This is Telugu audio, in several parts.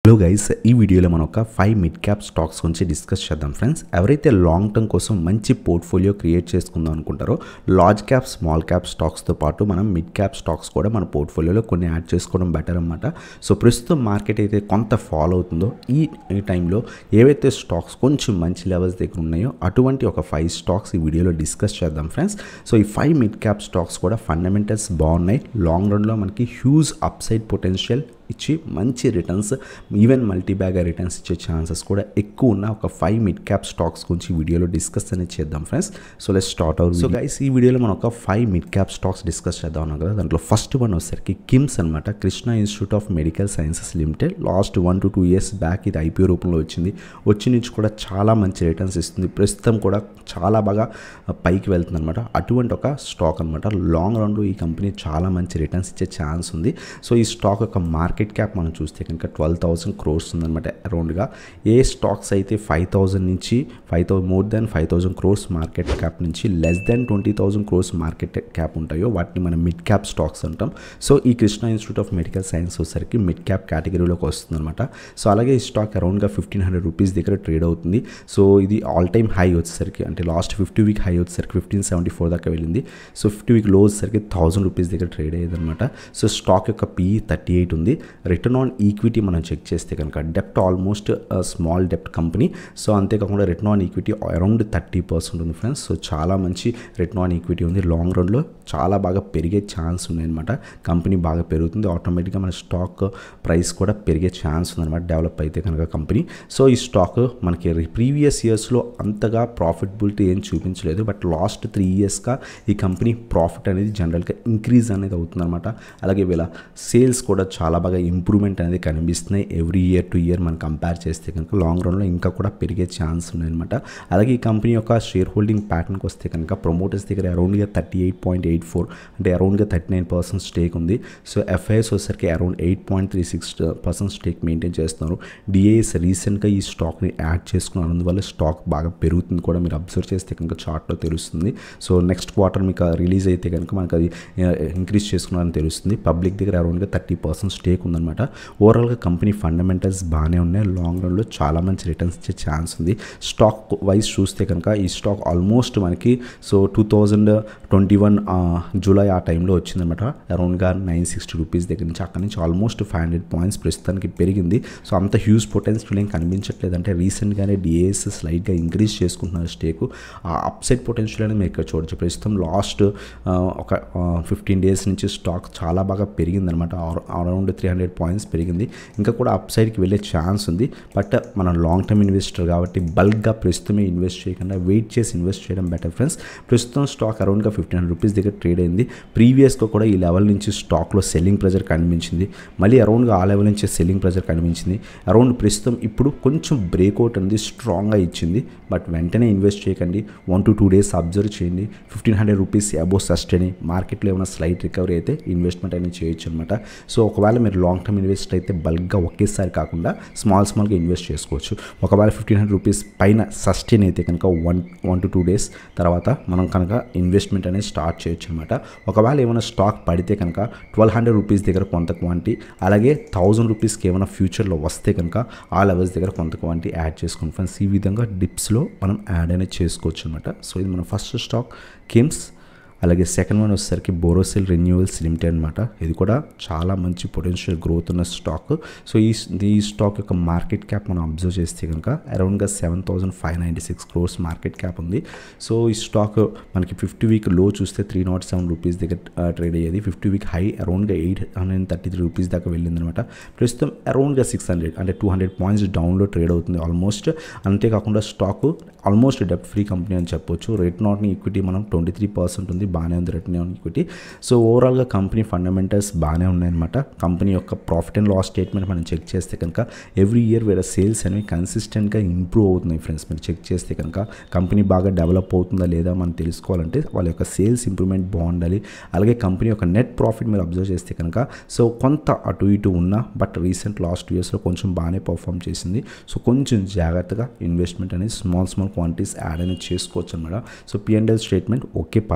హలో గైస్ ఈ వీడియోలో మనం ఒక ఫైవ్ మిడ్ క్యాప్ స్టాక్స్ గురించి డిస్కస్ చేద్దాం ఫ్రెండ్స్ ఎవరైతే లాంగ్ టర్మ్ కోసం మంచి పోర్ట్ఫోలియో క్రియేట్ చేసుకుందాం అనుకుంటారో లార్జ్ క్యాప్ స్మాల్ క్యాప్ స్టాక్స్తో పాటు మనం మిడ్ క్యాప్ స్టాక్స్ కూడా మన పోర్ట్ఫోలియోలో కొన్ని యాడ్ చేసుకోవడం బెటర్ అనమాట సో ప్రస్తుతం మార్కెట్ అయితే కొంత ఫాలో అవుతుందో ఈ ఈ టైంలో ఏవైతే స్టాక్స్ కొంచెం మంచి లెవెల్స్ దగ్గర ఉన్నాయో అటువంటి ఒక ఫైవ్ స్టాక్స్ ఈ వీడియోలో డిస్కస్ చేద్దాం ఫ్రెండ్స్ సో ఈ ఫైవ్ మిడ్ క్యాప్ స్టాక్స్ కూడా ఫండమెంటల్స్ బాగున్నాయి లాంగ్ రన్లో మనకి హ్యూజ్ అప్సైడ్ పొటెన్షియల్ ఇచ్చి మంచి returns even multi bag returns ఇచ్చే ఛాన్సెస్ కూడా ఎక్కువ ఉన్న ఒక ఫైవ్ మిడ్ క్యాప్ స్టాక్స్ గురించి ఈ వీడియోలో డిస్కస్ అనేది చేద్దాం friends so let start out so guys ఈ వీడియోలో మనం ఒక five mid cap stocks discuss చేద్దాం అన్నాం కదా దాంట్లో ఫస్ట్ వన్ వచ్చేసరికి కిమ్స్ అనమాట Krishna institute of medical sciences limited last one to two years back ఇది ఐపీఓ రూపంలో వచ్చింది వచ్చి నుంచి కూడా చాలా మంచి రిటర్న్స్ ఇస్తుంది ప్రస్తుతం కూడా చాలా బాగా పైకి వెళ్తుంది అనమాట అటువంటి ఒక స్టాక్ అనమాట లాంగ్ రన్లో ఈ కంపెనీ చాలా మంచి రిటర్న్స్ ఇచ్చే ఛాన్స్ ఉంది సో ఈ స్టాక్ యొక్క మార్కెట్ క్యాప్ మనం చూస్తే కనుక ట్వెల్వ్ థౌసండ్ క్రోర్స్ ఉందన్నమాట అరౌండ్గా ఏ స్టాక్స్ అయితే ఫైవ్ థౌసండ్ నుంచి five thousand more than five thousand crores market cap నుంచి less than twenty thousand crores market cap ఉంటాయో వాటిని మనం మిడ్ క్యాప్ స్టాక్స్ అంటాం సో ఈ Krishna institute of medical science వచ్చేసరికి మిడ్ క్యాప్ కేటగిరీలోకి వస్తుంది అనమాట సో అలాగే ఈ స్టాక్ అరౌండ్గా ఫిఫ్టీన్ హండ్రెడ్ రూపీస్ దగ్గర ట్రేడ్ అవుతుంది సో ఇది ఆల్ టైమ్ హై వచ్చేసరికి అంటే లాస్ట్ ఫిఫ్టీ వీక్ హై వచ్చేసరికి ఫిఫ్టీన్ సెవెంటీ ఫోర్ దాకా వెళ్ళింది సో ఫిఫ్టీ వీక్ లో వచ్చేసరికి థౌసండ్ రూపీస్ దగ్గర ట్రేడ్ అయ్యేది అనమాట సో స్టాక్ యొక్క పీఈ థర్టీ ఎయిట్ ఉంది రిటర్న్ ఆన్ ఈక్విటీ మనం చెక్ చేస్తే కనుక డెప్ట్ ఆల్మోస్ట్ స్మాల్ డెప్ట్ కంపెనీ సో అంతేకాకుండా return on equity around thirty percent ఉంది ఫ్రెండ్స్ సో చాలా మంచి రిటర్న్ ఆన్ ఈక్విటీ ఉంది లాంగ్ రన్లో చాలా బాగా పెరిగే ఛాన్స్ ఉన్నాయన్నమాట కంపెనీ బాగా పెరుగుతుంది ఆటోమేటిక్గా మన స్టాక్ ప్రైస్ కూడా పెరిగే ఛాన్స్ ఉందన్నమాట డెవలప్ అయితే కనుక కంపెనీ సో ఈ స్టాక్ మనకి ప్రీవియస్ ఇయర్స్లో అంతగా ప్రాఫిటబిలిటీ ఏం చూపించలేదు బట్ లాస్ట్ త్రీ ఇయర్స్గా ఈ కంపెనీ ప్రాఫిట్ అనేది జనరల్గా ఇంక్రీజ్ అనేది అవుతుందన్నమాట అలాగే వీళ్ళ సేల్స్ కూడా చాలా బాగా ఇంప్రూవ్మెంట్ అనేది కనిపిస్తున్నాయి ఎవ్రీ ఇయర్ టు ఇయర్ మనం కంపేర్ చేస్తే కనుక లాంగ్ రన్లో ఇంకా కూడా పెరిగే ఛాన్స్ ఉన్నాయన్నమాట అలాగే ఈ కంపెనీ యొక్క షేర్ హోల్డింగ్ ప్యాటర్న్కి వస్తే కనుక ప్రమోటర్స్ దగ్గర అరౌండ్గా thirty eight point eight four అంటే అరౌండ్గా థర్టీ నైన్ పర్సెంట్ స్టేక్ ఉంది సో ఎఫ్ఐఎస్ వచ్చేసరికి around eight point three six percent stake maintain చేస్తున్నారు డిఏఎస్ రీసెంట్గా ఈ స్టాక్ని యాడ్ చేసుకున్నారు అందువల్ల స్టాక్ బాగా పెరుగుతుంది కూడా మీరు అబ్జర్వ్ చేస్తే కనుక చార్ట్లో తెలుస్తుంది సో నెక్స్ట్ క్వార్టర్ మీకు రిలీజ్ అయితే కనుక మనకు అది ఇంక్రీజ్ చేసుకున్నారని తెలుస్తుంది పబ్లిక్ దగ్గర అరౌండ్గా థర్టీ పర్సెంట్ స్టేక్ ఉందన్నమాట ఓవరాల్గా కంపెనీ ఫండమెంటల్స్ బాగానే ఉన్నాయి లాంగ్ రన్లో చాలా మంచి రిటర్న్స్ ఇచ్చే ఛాన్స్ ఉంది స్టాక్ వైజ్ చూస్తే కనుక ఈ స్టాక్ ఆల్మోస్ట్ మనకి so two thousand twenty one July ఆ టైంలో వచ్చిందనమాట అరౌండ్గా నైన్ సిక్స్టీ రూపీస్ దగ్గర నుంచి అక్కడి నుంచి ఆల్మోస్ట్ ఫైవ్ హండ్రెడ్ పాయింట్స్ ప్రస్తుతానికి పెరిగింది సో అంత హ్యూజ్ పొటెన్షియల్ ఏం కనిపించట్లేదు అంటే రీసెంట్గానే డిఏఎస్ స్లైట్గా ఇంక్రీజ్ చేసుకుంటున్నారు స్టేకు ఆ అప్సైడ్ పొటెన్షియల్ అనేది మీరు ఇక్కడ చూడొచ్చు ప్రస్తుతం లాస్ట్ ఒక ఫిఫ్టీన్ డేస్ నుంచి స్టాక్ చాలా బాగా పెరిగిందనమాట అరౌండ్ త్రీ హండ్రెడ్ పాయింట్స్ పెరిగింది ఇంకా కూడా అప్ సైడ్కి వెళ్ళే ఛాన్స్ ఉంది బట్ మనం లాంగ్ టర్మ్ ఇన్వెస్టర్ కాబట్టి బల్క్గా ప్రస్తుతమే ఇన్వెస్ట్ చేయకుండా వెయిట్ చేసి ఇన్వెస్ట్ చేయడం బెటర్ ఫ్రెండ్స్ ప్రస్తుతం స్టాక్ అరౌండ్గా ఫిఫ్టీన్ హండ్రెడ్ రూపీస్ దగ్గర ట్రేడ్ అయింది ప్రీవియస్గా కూడా ఈ లెవెల్ నుంచి స్టాక్లో సెల్లింగ్ ప్రెజర్ కనిపించింది మళ్ళీ అరౌండ్గా ఆ లెవెల్ నుంచి సెల్లింగ్ ప్రెజర్ కనిపించింది అరౌండ్ ప్రస్తుతం ఇప్పుడు కొంచెం బ్రేక్అవుట్ అనేది స్ట్రాంగ్గా ఇచ్చింది బట్ వెంటనే ఇన్వెస్ట్ చేయకండి one to two days observe చేయండి fifteen hundred rupees above sustain మార్కెట్లో ఏమైనా స్లైట్ రికవరీ అయితే ఇన్వెస్ట్మెంట్ అనేది చేయొచ్చు అనమాట సో ఒకవేళ మీరు లాంగ్ టర్మ్ ఇన్వెస్ట్ అయితే బల్క్గా ఒకేసారి కాకుండా స్మాల్ స్మాల్గా ఇన్వెస్ట్ చేసుకోవచ్చు ఒకవేళ ఫిఫ్టీన్ హండ్రెడ్ రూపీస్ పైన సస్టైన్ అయితే కనుక one one to two days తర్వాత మనం కనుక ఇన్వెస్ట్మెంట్ అనేది స్టార్ట్ చేయొచ్చు అనమాట ఒకవేళ ఏమైనా స్టాక్ పడితే కనుక ట్వెల్వ్ హండ్రెడ్ రూపీస్ దగ్గర కొంత క్వాంటిటీ అలాగే థౌజండ్ రూపీస్కి ఏమైనా ఫ్యూచర్లో వస్తే కనుక ఆ లెవెల్స్ దగ్గర కొంత క్వాంటిటీ యాడ్ చేసుకుని ఫ్రెండ్స్ ఈ విధంగా డిప్స్లో మనం యాడ్ అనేది చేసుకోవచ్చు అనమాట సో ఇది మన ఫస్ట్ స్టాక్ కిమ్స్ అలాగే సెకండ్ వన్ వచ్చేసరికి బోరోసిల్ రెన్యూవల్స్ లిమిటెడ్ అనమాట ఇది కూడా చాలా మంచి పొటెన్షియల్ గ్రోత్ ఉన్న స్టాక్ సో ఈ ఈ స్టాక్ యొక్క మార్కెట్ క్యాప్ మనం అబ్జర్వ్ చేస్తే కనుక అరౌండ్గా seven thousand five ninety six crores market cap ఉంది సో ఈ స్టాక్ మనకి ఫిఫ్టీ వీక్ లో చూస్తే త్రీ నాట్ సెవెన్ రూపీస్ దగ్గర ట్రేడ్ అయ్యేది ఫిఫ్టీ వీక్ హై అరౌండ్గా eight hundred thirty three rupees దాకా వెళ్ళిందనమాట ప్రస్తుతం అరౌండ్గా సిక్స్ హండ్రెడ్ అంటే టూ హండ్రెడ్ పాయింట్స్ డౌన్లో ట్రేడ్ అవుతుంది ఆల్మోస్ట్ అంతేకాకుండా స్టాక్ ఆల్మోస్ట్ డెప్ట్ ఫ్రీ కంపెనీ అని చెప్పొచ్చు రేట్ నాట్ ఈక్విటీ మనం ట్వంటీ త్రీ పర్సెంట్ ఉంది బాగానే ఉంది రిటర్న్ ఆన్ ఈక్విటీ సో ఓవరాల్గా కంపెనీ ఫండమెంటల్స్ బాగానే ఉన్నాయన్నమాట కంపెనీ యొక్క ప్రాఫిట్ అండ్ లాస్ స్టేట్మెంట్ మనం చెక్ చేస్తే కనుక ఎవ్రీ ఇయర్ వీళ్ళ సేల్స్ అనేవి కన్సిస్టెంట్గా ఇంప్రూవ్ అవుతున్నాయి ఫ్రెండ్స్ మీరు చెక్ చేస్తే కనుక కంపెనీ బాగా డెవలప్ అవుతుందా లేదా మనం తెలుసుకోవాలంటే వాళ్ళ యొక్క సేల్స్ ఇంప్రూవ్మెంట్ బాగుండాలి అలాగే కంపెనీ యొక్క నెట్ ప్రాఫిట్ మీరు అబ్జర్వ్ చేస్తే కనుక సో కొంత అటు ఇటు ఉన్నా బట్ రీసెంట్ లాస్ట్ ఇయర్స్లో కొంచెం బాగానే పర్ఫామ్ చేసింది సో కొంచెం జాగ్రత్తగా ఇన్వెస్ట్మెంట్ అనేది స్మాల్ స్మాల్ క్వాంటిటీస్ యాడ్ అనేది చేసుకోవచ్చు అనమాట సో పిఎండ్ఎల్ స్టేట్మెంట్ ఓకే పర్లేదు మరీ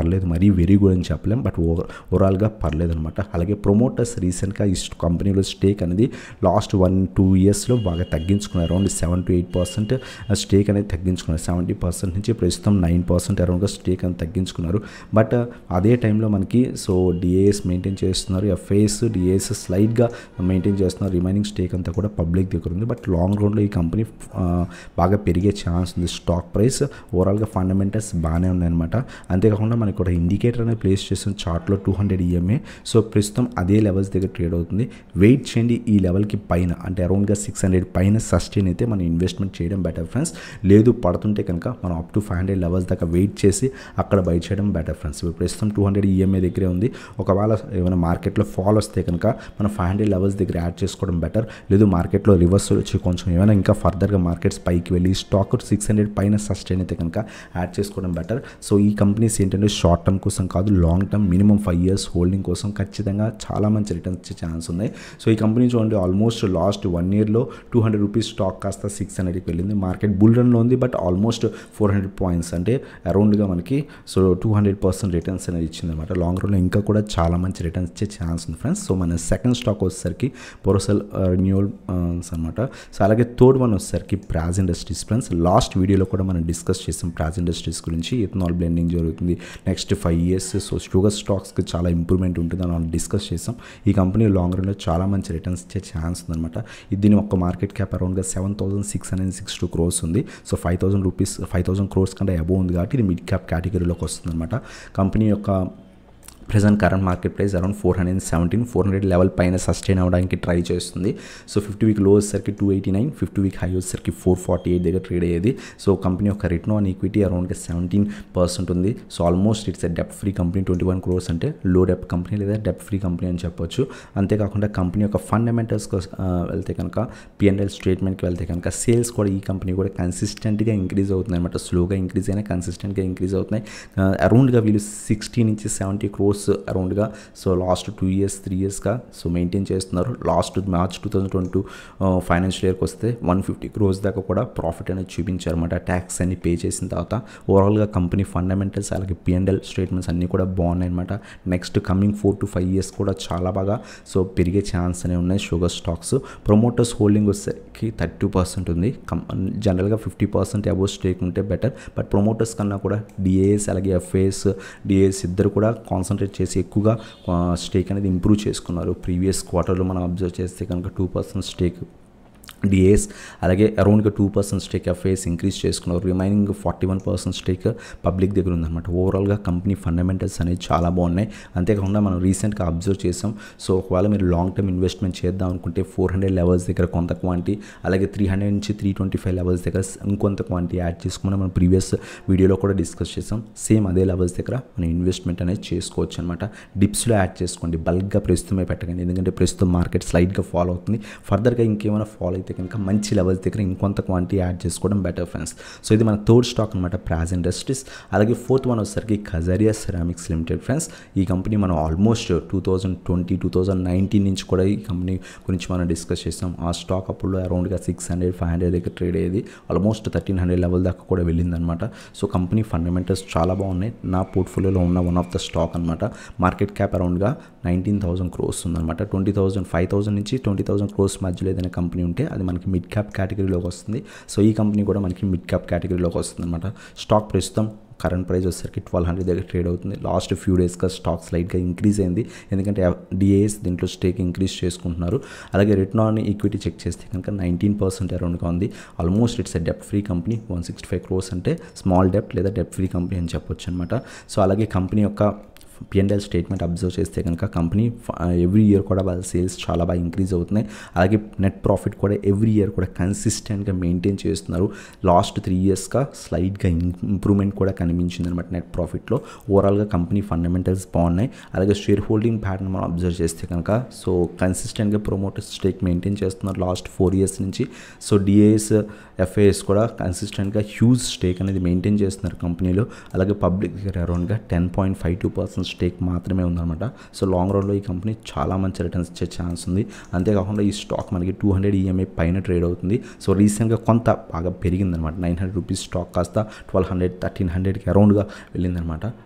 వెరీ వెరీ గుడ్ అని చెప్పలేం బట్ ఓవర్ ఓవరాల్గా పర్లేదు అనమాట అలాగే ప్రొమోటర్స్ రీసెంట్గా ఈ కంపెనీలో స్టేక్ అనేది లాస్ట్ వన్ టూ ఇయర్స్లో బాగా తగ్గించుకున్నారు around seven to eight percent stake అనేది తగ్గించుకున్నారు సెవెంటీ పర్సెంట్ నుంచి ప్రస్తుతం నైన్ పర్సెంట్ అరౌండ్గా స్టేక్ అనేది తగ్గించుకున్నారు బట్ అదే టైంలో మనకి సో డిఏఎస్ మెయింటైన్ చేస్తున్నారు ఎఫ్ఐఎస్ డిఏఎస్ స్లైడ్గా మెయింటైన్ చేస్తున్నారు రిమైనింగ్ స్టేక్ అంతా కూడా పబ్లిక్ దగ్గర ఉంది బట్ లాంగ్ రన్లో ఈ కంపెనీ బాగా పెరిగే ఛాన్స్ ఉంది స్టాక్ ప్రైస్ ఓవరాల్గా ఫండమెంటల్స్ బాగానే ఉన్నాయన్నమాట అంతేకాకుండా మనకి కూడా ఇండికేటర్ అనేది ప్లేస్ చేసిన చార్ట్లో టూ హండ్రెడ్ ఈఎంఏ సో ప్రస్తుతం అదే లెవెల్స్ దగ్గర ట్రేడ్ అవుతుంది వెయిట్ చేయండి ఈ లెవెల్కి పైన అంటే అరౌండ్గా సిక్స్ హండ్రెడ్ పైన సస్టైన్ అయితే మనం ఇన్వెస్ట్మెంట్ చేయడం బెటర్ ఫ్రెండ్స్ లేదు పడుతుంటే కనుక మనం up to five hundred levels దాకా వెయిట్ చేసి అక్కడ బై చేయడం బెటర్ ఫ్రెండ్స్ ఇప్పుడు ప్రస్తుతం టూ హండ్రెడ్ ఈఎంఏ దగ్గరే ఉంది ఒకవేళ ఏమైనా మార్కెట్లో ఫాల్ వస్తే కనుక మనం ఫైవ్ హండ్రెడ్ లెవెల్స్ దగ్గర యాడ్ చేసుకోవడం బెటర్ లేదు మార్కెట్లో రివర్సల్ వచ్చి కొంచెం ఏమైనా ఇంకా ఫర్దర్గా మార్కెట్స్ పైకి వెళ్ళి స్టాక్ సిక్స్ హండ్రెడ్ పైన సస్టైన్ అయితే కనుక యాడ్ చేసుకోవడం బెటర్ సో ఈ కంపెనీస్ ఏంటంటే షార్ట్ టర్మ్ కోసం కాదు long term minimum five years holding కోసం ఖచ్చితంగా చాలా మంచి రిటర్న్స్ వచ్చే ఛాన్స్ ఉన్నాయి సో ఈ కంపెనీ చూడండి ఆల్మోస్ట్ లాస్ట్ వన్ ఇయర్లో టూ హండ్రెడ్ రూపీస్ స్టాక్ కాస్త సిక్స్ హండ్రెడ్కి వెళ్ళింది మార్కెట్ బుల్ రన్లో ఉంది but almost four hundred points అంటే అరౌండ్గా మనకి so two hundred percent returns అనేది ఇచ్చింది అనమాట లాంగ్ రన్లో ఇంకా కూడా చాలా మంచి రిటర్న్స్ ఇచ్చే ఛాన్స్ ఉంది ఫ్రెండ్స్ సో మన సెకండ్ స్టాక్ వచ్చేసరికి పొరసల్ రెన్యూవల్ అనమాట సో అలాగే థర్డ్ వన్ వచ్చేసరికి ప్రాజ్ ఇండస్ట్రీస్ ఫ్రెండ్స్ లాస్ట్ వీడియోలో కూడా మనం డిస్కస్ చేసాం ప్రాజ్ ఇండస్ట్రీస్ గురించి ఇథనాల్ బ్లెండింగ్ జరుగుతుంది next five years so sugar స్టాక్స్కి చాలా ఇంప్రూవ్మెంట్ ఉంటుంది అని మనం డిస్కస్ చేసాం ఈ కంపెనీ లాంగ్ రన్లో చాలా మంచి రిటర్న్స్ ఇచ్చే ఛాన్స్ ఉందన్నమాట ఇది దీని ఒక మార్కెట్ క్యాప్ అరౌండ్గా seven thousand six hundred six two crores ఉంది so five thousand rupees five thousand crores కంటే అబోవ్ ఉంది కాబట్టి ఇది మిడ్ క్యాప్ కేటగిరీలోకి వస్తుందన్నమాట కంపెనీ యొక్క present current market price around four hundred seventeen four hundred level పైన సస్టైన్ అవ్వడానికి ట్రై చేస్తుంది సో ఫిఫ్టీ వీక్ లో వచ్చేసరికి two eighty nine fifty week high వచ్చేసరికి ఫోర్ ఫార్టీ ఎయిట్ దగ్గర ట్రేడ్ అయ్యేది సో కంపెనీ యొక్క రిటర్న్ ఆన్ ఈక్విటీ అరౌండ్గా సెవెంటీన్ పర్సెంట్ ఉంది so almost it's a debt free company twenty one crores అంటే లో డెప్ కంపెనీ లేదా డెప్ ఫ్రీ కంపెనీ అని చెప్పొచ్చు అంతేకాకుండా కంపెనీ యొక్క ఫండమెంటల్స్ వెళ్తే కనుక పిఎన్ఎల్ స్టేట్మెంట్కి వెళ్తే కనుక సేల్స్ కూడా ఈ కంపెనీ కూడా కన్సిస్టెంట్గా ఇంక్రీజ్ అవుతుంది అనమాట స్లోగా ఇంక్రీజ్ అయినా కన్సిస్టెంట్గా ఇంక్రీజ్ అవుతున్నాయి అరౌండ్గా వీళ్ళు సిక్స్టీ నుంచి సెవెంటీ క్రోర్స్ అరౌండ్గా so last two years three ఇయర్స్గా సో మెయింటైన్ చేస్తున్నారు last March two thousand twenty two financial ఇయర్కి వస్తే వన్ ఫిఫ్టీ క్రోర్స్ దాకా కూడా ప్రాఫిట్ అనేది చూపించారన్నమాట ట్యాక్స్ అన్ని పే చేసిన తర్వాత ఓవరాల్గా కంపెనీ ఫండమెంటల్స్ అలాగే పిఎన్ఎల్ స్టేట్మెంట్స్ అన్నీ కూడా బాగున్నాయి అనమాట next coming four to five years కూడా చాలా బాగా సో పెరిగే ఛాన్స్ అనేవి ఉన్నాయి షుగర్ స్టాక్స్ ప్రమోటర్స్ హోల్డింగ్ వచ్చేసరికి థర్టీ పర్సెంట్ ఉంది జనరల్గా ఫిఫ్టీ పర్సెంట్ అబోవ్ స్టేక్ ఉంటే బెటర్ బట్ ప్రమోటర్స్ కన్నా కూడా డిఏఎస్ అలాగే ఎఫ్ఏఎస్ డిఏఎస్ ఇద్దరు కూడా కాన్సన్ట్రేట్ చేసి ఎక్కువగా స్టేక్ అనేది ఇంప్రూవ్ చేసుకున్నారు ప్రీవియస్ క్వార్టర్లో మనం అబ్జర్వ్ చేస్తే కనుక టూ పర్సెంట్ స్టేక్ డిఏస్ అలాగే అరౌండ్గా two percent stake FIIs increase చేసుకున్నారు remaining forty one percent stake public దగ్గర ఉందన్నమాట ఓవరాల్గా కంపెనీ ఫండమెంటల్స్ అనేవి చాలా బాగున్నాయి అంతేకాకుండా మనం రీసెంట్గా అబ్జర్వ్ చేసాం సో ఒకవేళ మీరు లాంగ్ టర్మ్ ఇన్వెస్ట్మెంట్ చేద్దాం అనుకుంటే ఫోర్ హండ్రెడ్ లెవెల్స్ దగ్గర కొంత క్వాంటిటీ అలాగే త్రీ హండ్రెడ్ నుంచి త్రీ ట్వంటీ ఫైవ్ లెవెల్స్ దగ్గర ఇంకొంత క్వాంటిటీ యాడ్ చేసుకుని మనం ప్రీవియస్ వీడియోలో కూడా డిస్కస్ చేసాం సేమ్ అదే లెవెల్స్ దగ్గర మనం ఇన్వెస్ట్మెంట్ అనేది చేసుకోవచ్చు అనమాట డిప్స్లో యాడ్ చేసుకోండి బల్క్గా ప్రస్తుతమే పెట్టకండి ఎందుకంటే ప్రస్తుతం మార్కెట్ స్లైడ్గా ఫాలో అవుతుంది ఫర్దర్గా ఇంకేమైనా ఫాలో అయితే కనుక మంచి లెవెల్స్ దగ్గర ఇంకొంత క్వాంటిటీ యాడ్ చేసుకోవడం బెటర్ ఫ్రెండ్స్ సో ఇది మన థర్డ్ స్టాక్ అనమాట ప్రాజ్ ఇండస్ట్రీస్ అలాగే ఫోర్త్ వన్ వచ్చేసరికి ఖజారియా సెరామిక్స్ లిమిటెడ్ ఫ్రెండ్స్ ఈ కంపెనీ మనం almost two thousand twenty two thousand nineteen నుంచి కూడా ఈ కంపెనీ గురించి మనం డిస్కస్ చేసాం ఆ స్టాక్ అప్పుడు అరౌండ్గా సిక్స్ హండ్రెడ్ ఫైవ్ హండ్రెడ్ దగ్గర ట్రేడ్ అయ్యేది ఆల్మోస్ట్ థర్టీన్ హండ్రెడ్ లెవెల్ దాకా కూడా వెళ్ళిందనమాట సో కంపెనీ ఫండమెంటల్స్ చాలా బాగున్నాయి నా పోర్ట్ఫోలియోలో ఉన్న వన్ ఆఫ్ ద స్టాక్ అనమాట మార్కెట్ క్యాప్ అరౌండ్గా నైన్టీన్ థౌసండ్ క్రోర్స్ ఉందన్నమాట ట్వంటీ థౌసండ్ ఫైవ్ థౌసండ్ నుంచి ట్వంటీ థౌసండ్ క్రోర్స్ మధ్యలో ఏదైనా కంపెనీ ఉంటే అది మనకి మిడ్ క్యాప్ కేటగిరీలోకి వస్తుంది సో ఈ కంపెనీ కూడా మనకి మిడ్ క్యాప్ కేటగిరీలోకి వస్తుంది అనమాట స్టాక్ ప్రస్తుతం కరెంట్ ప్రైస్ వచ్చేసరికి ట్వెల్వ్ హండ్రెడ్ దగ్గర ట్రేడ్ అవుతుంది లాస్ట్ ఫ్యూ డేస్గా స్టాక్ స్లైట్గా ఇంక్రీజ్ అయింది ఎందుకంటే డిఏఎస్ దీంట్లో స్టేక్ ఇంక్రీజ్ చేసుకుంటున్నారు అలాగే రిటర్న్ ఆన్ ఈక్విటీ చెక్ చేస్తే కనుక నైన్టీన్ పర్సెంట్ అరౌండ్గా ఉంది almost it's a debt free company one sixty five crores అంటే స్మాల్ డెప్ లేదా డెప్ ఫ్రీ కంపెనీ అని చెప్పొచ్చు అనమాట సో అలాగే కంపెనీ యొక్క పిఎన్ఎల్ స్టేట్మెంట్ అబ్జర్వ్ చేస్తే కనుక కంపెనీ ఎవ్రీ ఇయర్ కూడా వాళ్ళ సేల్స్ చాలా బాగా ఇంక్రీజ్ అవుతున్నాయి అలాగే నెట్ ప్రాఫిట్ కూడా ఎవ్రీ ఇయర్ కూడా కన్సిస్టెంట్గా మెయింటైన్ చేస్తున్నారు లాస్ట్ త్రీ ఇయర్స్గా స్లైడ్గా ఇంప్రూవ్మెంట్ కూడా కనిపించింది అనమాట నెట్ ప్రాఫిట్లో ఓవరాల్గా కంపెనీ ఫండమెంటల్స్ బాగున్నాయి అలాగే షేర్ హోల్డింగ్ ప్యాటర్న్ మనం అబ్జర్వ్ చేస్తే కనుక సో కన్సిస్టెంట్గా ప్రమోటర్ స్టేక్ మెయింటైన్ చేస్తున్నారు లాస్ట్ ఫోర్ ఇయర్స్ నుంచి సో డిఏఎస్ ఎఫ్ఏఎస్ కూడా కన్సిస్టెంట్గా హ్యూజ్ స్టేక్ అనేది మెయింటైన్ చేస్తున్నారు కంపెనీలో అలాగే పబ్లిక్ దగ్గర అరౌండ్గా ten point five two percent stake మాత్రమే ఉందన్నమాట సో లాంగ్ రన్లో ఈ కంపెనీ చాలా మంచి రిటర్న్స్ ఇచ్చే ఛాన్స్ ఉంది అంతేకాకుండా ఈ స్టాక్ మనకి టూ హండ్రెడ్ ఈఎంఐ పైన ట్రేడ్ అవుతుంది సో రీసెంట్గా కొంత బాగా పెరిగిందనమాట నైన్ హండ్రెడ్ రూపీస్ స్టాక్ కాస్త ట్వెల్వ్ హండ్రెడ్ థర్టీన్ హండ్రెడ్కి అరౌండ్గా వెళ్ళిందనమాట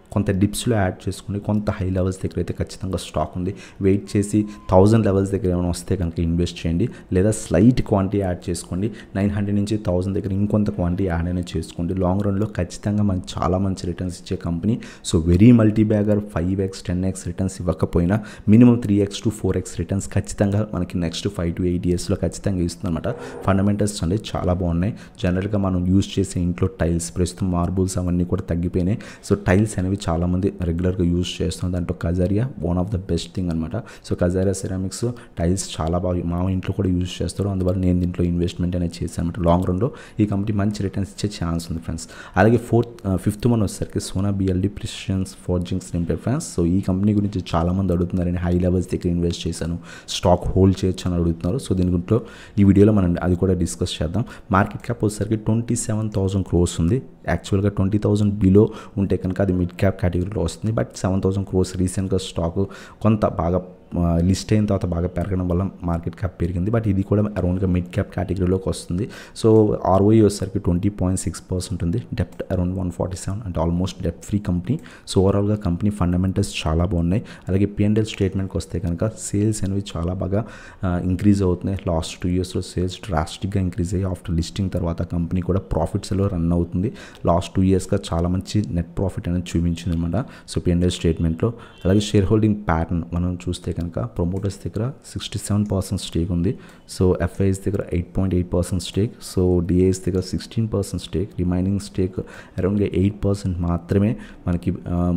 కొంత డిప్స్లో యాడ్ చేసుకోండి కొంత హై లెవెల్స్ దగ్గర అయితే ఖచ్చితంగా స్టాక్ ఉంది వెయిట్ చేసి థౌజండ్ లెవెల్స్ దగ్గర ఏమైనా వస్తే కనుక ఇన్వెస్ట్ చేయండి లేదా స్లైట్ క్వాంటిటీ యాడ్ చేసుకోండి నైన్ హండ్రెడ్ నుంచి థౌసండ్ దగ్గర ఇంకొంత క్వాంటిటీ యాడ్ అయినా చేసుకోండి లాంగ్ రన్లో ఖచ్చితంగా మనకి చాలా మంచి రిటర్న్స్ ఇచ్చే company so very multi bagger five x ten x returns ఇవ్వకపోయినా minimum three x to four x returns ఖచ్చితంగా మనకి నెక్స్ట్ ఫైవ్ టు ఎయిట్ ఇయర్స్లో ఖచ్చితంగా ఇస్తుందన్నమాట ఫండమెంటల్స్ అనేది చాలా బాగున్నాయి జనరల్గా మనం యూజ్ చేసే ఇంట్లో టైల్స్ ప్రస్తుతం మార్బుల్స్ అవన్నీ కూడా తగ్గిపోయినాయి సో టైల్స్ అనేవి చాలామంది రెగ్యులర్గా యూజ్ చేస్తున్నారు దాంట్లో Kajaria one of the best thing అనమాట సో కజారియా సెరామిక్స్ టైల్స్ చాలా బాగా మా ఇంట్లో కూడా యూజ్ చేస్తారు అందువల్ల నేను దీంట్లో ఇన్వెస్ట్మెంట్ అనేది చేశాను అనమాట లాంగ్ రన్లో ఈ కంపెనీ మంచి రిటర్న్స్ ఇచ్చే ఛాన్స్ ఉంది ఫ్రెండ్స్ అలాగే ఫోర్త్ ఫిఫ్త్ వన్ వచ్చేసరికి Sona BLW precision forgings limited friends so ఈ కంపెనీ గురించి చాలామంది అడుగుతున్నారు నేను హై లెవెల్స్ దగ్గర ఇన్వెస్ట్ చేశాను స్టాక్ హోల్డ్ చేయొచ్చు అని అడుగుతున్నారు సో దీని గురించి ఈ వీడియోలో మనం అది కూడా డిస్కస్ చేద్దాం మార్కెట్ క్యాప్ వచ్చేసరికి ట్వంటీ సెవెన్ థౌసండ్ క్రోర్స్ ఉంది యాక్చువల్గా ట్వంటీ థౌసండ్ బిలో ఉంటే కనుక అది మిడ్ క్యాప్ కేటగిరీలో వస్తుంది బట్ సెవెన్ థౌసండ్ క్రోర్స్ రీసెంట్గా స్టాక్ కొంత బాగా లిస్ట్ అయిన తర్వాత బాగా పెరగడం వల్ల మార్కెట్ క్యాప్ పెరిగింది బట్ ఇది కూడా అరౌండ్గా మిడ్ క్యాప్ కేటగిరీలోకి వస్తుంది సో ఆర్ఓఈ వచ్చేసరికి ట్వంటీ పాయింట్ సిక్స్ పర్సెంట్ ఉంది డెప్ట్ అరౌండ్ వన్ ఫార్టీ సెవెన్ అంటే ఆల్మోస్ట్ డెప్ట్ ఫ్రీ కంపెనీ సో ఓవరాల్గా కంపెనీ ఫండమెంటల్స్ చాలా బాగున్నాయి అలాగే పిఎన్ఎల్ స్టేట్మెంట్కి వస్తే కనుక సేల్స్ అనేవి చాలా బాగా ఇంక్రీజ్ అవుతున్నాయి లాస్ట్ టూ ఇయర్స్లో సేల్స్ డ్రాస్టిక్గా ఇంక్రీజ్ అయ్యి ఆఫ్టర్ లిస్టింగ్ తర్వాత కంపెనీ కూడా ప్రాఫిట్స్లో రన్ అవుతుంది లాస్ట్ టూ ఇయర్స్గా చాలా మంచి నెట్ ప్రాఫిట్ అనేది చూపించింది అనమాట సో పిఎన్ఎల్ స్టేట్మెంట్లో అలాగే షేర్ హోల్డింగ్ ప్యాటర్న్ మనం చూస్తే కనుక ప్రమోటర్స్ దగ్గర సిక్స్టీ సెవెన్ పర్సెంట్ స్టేక్ ఉంది సో ఎఫ్ఐఎస్ దగ్గర eight point eight percent stake so DIIs దగ్గర sixteen percent stake remaining stake అరౌండ్గా ఎయిట్ పర్సెంట్ మాత్రమే మనకి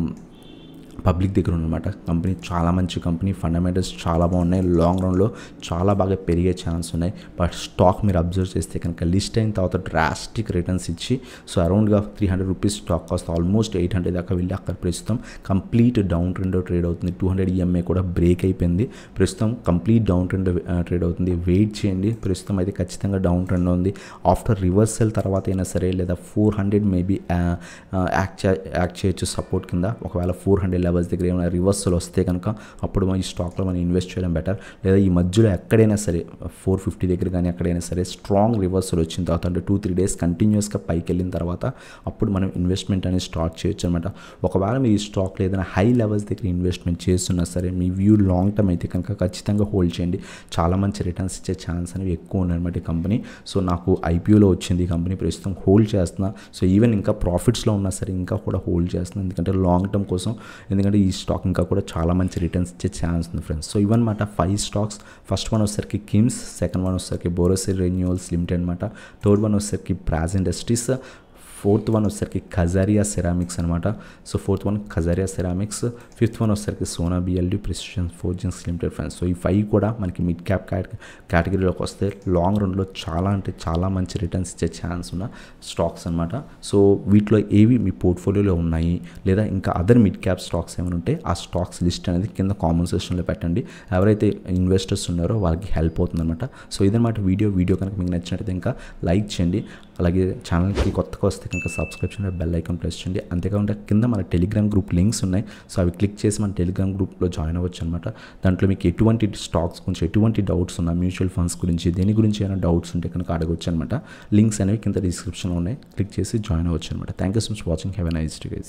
పబ్లిక్ దగ్గర ఉందన్నమాట కంపెనీ చాలా మంచి కంపెనీ ఫండమెంటల్స్ చాలా బాగున్నాయి లాంగ్ రన్లో చాలా బాగా పెరిగే ఛాన్స్ ఉన్నాయి బట్ స్టాక్ మీరు అబ్జర్వ్ చేస్తే కనుక లిస్ట్ అయిన తర్వాత డ్రాస్టిక్ రిటర్న్స్ ఇచ్చి సో అరౌండ్గా three hundred rupees stock cost almost eight hundred దాకా వెళ్ళి అక్కడ ప్రస్తుతం కంప్లీట్ డౌన్ ట్రెండ్ ట్రేడ్ అవుతుంది టూ హండ్రెడ్ ఈఎంఐ కూడా బ్రేక్ అయిపోయింది ప్రస్తుతం కంప్లీట్ డౌన్ ట్రెండ్ ట్రేడ్ అవుతుంది వెయిట్ చేయండి ప్రస్తుతం అయితే ఖచ్చితంగా డౌన్ ట్రెండ్ ఉంది ఆఫ్టర్ రివర్సల్ తర్వాత అయినా సరే లేదా four hundred maybe act act చేయొచ్చు సపోర్ట్ కింద ఒకవేళ ఫోర్ హండ్రెడ్ లెవెల్స్ దగ్గర ఏమైనా రివర్సల్ వస్తే కనుక అప్పుడు ఈ స్టాక్లో మనం ఇన్వెస్ట్ చేయడం బెటర్ లేదా ఈ మధ్యలో ఎక్కడైనా సరే ఫోర్ ఫిఫ్టీ దగ్గర కానీ ఎక్కడైనా సరే స్ట్రాంగ్ రివర్సల్ వచ్చిన తర్వాత అంటే టూ త్రీ డేస్ కంటిన్యూస్గా పైకి వెళ్ళిన తర్వాత అప్పుడు మనం ఇన్వెస్ట్మెంట్ అనేది స్టార్ట్ చేయొచ్చు అనమాట ఒకవేళ మీరు ఈ స్టాక్లో ఏదైనా హై లెవెల్స్ దగ్గర ఇన్వెస్ట్మెంట్ చేస్తున్నా సరే మీ వ్యూ లాంగ్ టర్మ్ అయితే కనుక ఖచ్చితంగా హోల్డ్ చేయండి చాలా మంచి రిటర్న్స్ ఇచ్చే ఛాన్స్ అనేవి ఎక్కువ ఉన్నాయన్నమాట ఈ కంపెనీ సో నాకు ఐపీఓలో వచ్చింది ఈ కంపెనీ ప్రస్తుతం హోల్డ్ చేస్తున్నా సో ఈవెన్ ఇంకా ప్రాఫిట్స్లో ఉన్నా సరే ఇంకా కూడా హోల్డ్ చేస్తున్నా ఎందుకంటే లాంగ్ టర్మ్ కోసం ఎందుకంటే ఈ స్టాక్ ఇంకా కూడా చాలా మంచి రిటర్న్స్ ఇచ్చే ఛాన్స్ ఉంది ఫ్రెండ్స్ సో ఇవన్నమాట ఫైవ్ స్టాక్స్ ఫస్ట్ వన్ వచ్చేసరికి కిమ్స్ సెకండ్ వన్ వచ్చేసరికి బోరోసిల్ రెన్యూవల్స్ లిమిటెడ్ అనమాట థర్డ్ వన్ వచ్చేసరికి ప్రాజ్ ఇండస్ట్రీస్ ఫోర్త్ వన్ వచ్చేసరికి ఖజారియా సెరామిక్స్ అనమాట so fourth one Kajaria ceramics fifth one వచ్చేసరికి Sona BLW precision forgings limited friends so ఈ ఫైవ్ కూడా మనకి మిడ్ క్యాప్ కేటగిరీలోకి వస్తే లాంగ్ రన్లో చాలా అంటే చాలా మంచి రిటర్న్స్ ఇచ్చే ఛాన్స్ ఉన్న స్టాక్స్ అనమాట సో వీటిలో ఏవి మీ పోర్ట్ఫోలియోలో ఉన్నాయి లేదా ఇంకా అదర్ మిడ్ క్యాప్ స్టాక్స్ ఏమైనా ఉంటే ఆ స్టాక్స్ లిస్ట్ అనేది కింద కామెంట్ సెక్షన్లో పెట్టండి ఎవరైతే ఇన్వెస్టర్స్ ఉన్నారో వాళ్ళకి హెల్ప్ అవుతుందన్నమాట సో ఇదన్నమాట వీడియో వీడియో కనుక మీకు నచ్చినట్టయితే ఇంకా లైక్ చేయండి అలాగే ఛానల్కి కొత్తగా వస్తే కనుక సబ్స్క్రిప్షన్ బెల్ ఐకాన్ ప్రెస్ చేయండి అంతేకాకుండా కింద మన టెలిగ్రామ్ గ్రూప్ లింక్స్ ఉన్నాయి సో అవి క్లిక్ చేసి మన టెలిగ్రామ్ గ్రూప్లో జాయిన్ అవ్వచ్చు అనమాట దాంట్లో మీకు ఎటువంటి స్టాక్స్ గురించి ఎటువంటి డౌట్స్ ఉన్నా మ్యూచువల్ ఫండ్స్ గురించి దేని గురించి ఏమైనా డౌట్స్ ఉంటే కనుక అడగవచ్చు అనమాట లింక్స్ అనేవి కింద డిస్క్రిప్షన్లో ఉన్నాయి క్లిక్ చేసి జాయిన్ అవ్వచ్చు అనమాట thank you so much watching have a nice day guys